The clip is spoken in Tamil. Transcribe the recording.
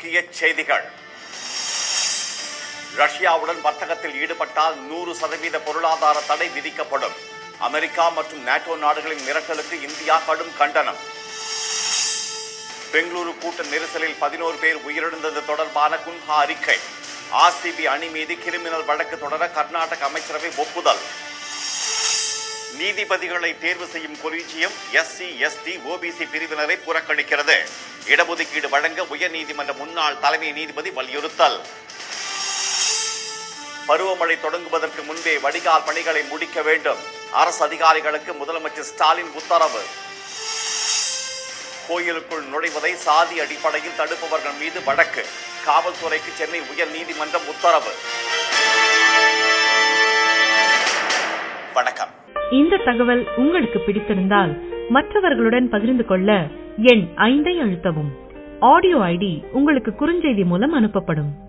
முக்கிய செய்திகள் ரஷ்யாவுடன் வர்த்தகத்தில் ஈடுபட்டால் நூறு சதவீத பொருளாதார தடை விதிக்கப்படும் அமெரிக்கா மற்றும் நேட்டோ நாடுகளின் மிரட்டலுக்கு இந்தியா கடும் கண்டனம் பெங்களூரு கூட்ட நெரிசலில் பதினோரு பேர் உயிரிழந்தது தொடர்பான குன்ஹா அறிக்கை ஆர்சிபி அணி மீது கிரிமினல் வழக்கு தொடர கர்நாடக அமைச்சரவை ஒப்புதல் நீதிபதிகளை தேர்வு செய்யும் கொலீஜியம் எஸ்சி எஸ்டி ஓபிசி பிரிவினரை புறக்கணிக்கிறது இடஒதுக்கீடு வழங்க உயர்நீதிமன்ற முன்னாள் தலைமை நீதிபதி வலியுறுத்தல் பருவமழை தொடங்குவதற்கு முன்பே வடிகால் பணிகளை முடிக்க வேண்டும் அரசு அதிகாரிகளுக்கு முதலமைச்சர் ஸ்டாலின் உத்தரவு கோயிலுக்குள் நுழைவதை சாதி அடிப்படையில் தடுப்பவர்கள் மீது வழக்கு காவல்துறைக்கு சென்னை உயர் நீதிமன்றம் உத்தரவு வணக்கம் இந்த தகவல் உங்களுக்கு பிடித்திருந்தால் மற்றவர்களுடன் பகிர்ந்து கொள்ள எண் ஐந்தை அழுத்தவும் ஆடியோ ஐடி உங்களுக்கு குறுஞ்செய்தி மூலம் அனுப்பப்படும்